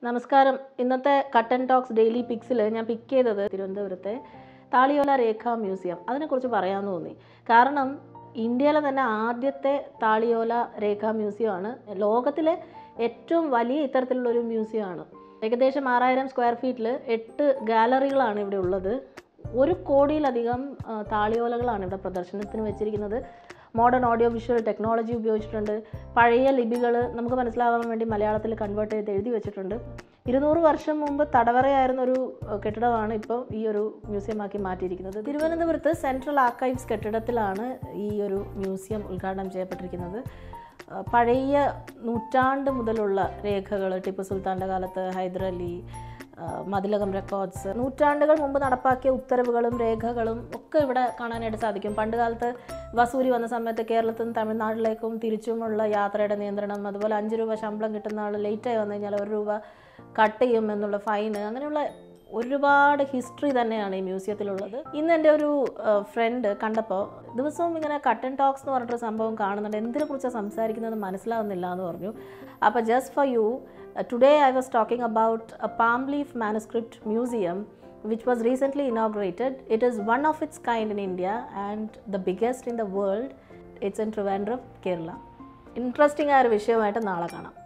നമസ്കാരം ഇന്നത്തെ cut and talks daily പിക്സിൽ ഞാൻ പിക്ക് ചെയ്തത് തിരുവനന്തപുരത്തെ താളിയോല രേഖ മ്യൂസിയം അതിനെക്കുറിച്ച് പറയാമെന്ന് തോന്നി കാരണം ഇന്ത്യയിലെ തന്നെ ആദ്യത്തെ താളിയോല രേഖ മ്യൂസിയമാണ് ലോകത്തിലെ ഏറ്റവും വലിയ ഇത്തരത്തിലുള്ള ഒരു മ്യൂസിയമാണ് ഏകദേശം ആറായിരം സ്ക്വയർ ഫീറ്റിൽ എട്ട് ഗാലറികളാണ് ഇവിടെ ഉള്ളത് ഒരു കോടിയിലധികം ആ, താളിയോലകളാണ് ഇവിടെ പ്രദർശനത്തിന് വെച്ചിരിക്കുന്നത് മോഡേൺ ഓഡിയോ വിഷ്വൽ ടെക്നോളജി ഉപയോഗിച്ചിട്ടുണ്ട് പഴയ ലിപികൾ നമുക്ക് മനസ്സിലാവാൻ വേണ്ടി മലയാളത്തിൽ കൺവേർട്ട് ചെയ്ത് എഴുതി വെച്ചിട്ടുണ്ട് ഇരുന്നൂറ് വർഷം മുമ്പ് തടവറയായിരുന്ന ഒരു അഹ്, കെട്ടിടമാണ് ഇപ്പോൾ ഈ ഒരു മ്യൂസിയമാക്കി മാറ്റിയിരിക്കുന്നത് തിരുവനന്തപുരത്ത് സെൻട്രൽ ആർക്കൈവ്സ് കെട്ടിടത്തിലാണ് ഈ ഒരു മ്യൂസിയം ഉദ്ഘാടനം ചെയ്യപ്പെട്ടിരിക്കുന്നത് അഹ്, പഴയ നൂറ്റാണ്ട് മുതലുള്ള രേഖകൾ ടിപ്പു സുൽത്താൻ്റെ കാലത്ത് ഹൈദരലി ആഹ് മതിലകം റെക്കോർഡ്സ് നൂറ്റാണ്ടുകൾ മുമ്പ് നടപ്പാക്കിയ ഉത്തരവുകളും രേഖകളും ഒക്കെ ഇവിടെ കാണാനായിട്ട് സാധിക്കും പണ്ട് കാലത്ത് വസൂരി വന്ന സമയത്ത് കേരളത്തിൽ നിന്ന് തമിഴ്നാട്ടിലേക്കും തിരിച്ചുമുള്ള യാത്രയുടെ നിയന്ത്രണം അതുപോലെ അഞ്ച് രൂപ ശമ്പളം കിട്ടുന്ന ആൾ ലേറ്റായി വന്നു കഴിഞ്ഞാൽ ഒരു രൂപ കട്ട് ചെയ്യും എന്നുള്ള ഫൈന് അങ്ങനെയുള്ള ഒരുപാട് ഹിസ്റ്ററി തന്നെയാണ് ഈ മ്യൂസിയത്തിലുള്ളത് ഇന്ന് എൻ്റെ ഒരു ഫ്രണ്ട് കണ്ടപ്പോൾ ദിവസവും ഇങ്ങനെ കട്ട് ആൻഡ് ടോക്സ് എന്ന് പറഞ്ഞിട്ടൊരു സംഭവം കാണുന്നുണ്ട് എന്തിനെ കുറിച്ചാണ് സംസാരിക്കുന്നത് മനസ്സിലാവുന്നില്ല എന്ന് പറഞ്ഞു അപ്പോൾ just for you today I was talking about a palm leaf manuscript museum which was recently inaugurated. It is one of its kind in India and the biggest in the world. It's in Trivandrum, Kerala. Interesting ആയ ഒരു വിഷയമായിട്ട് നാളെ കാണാം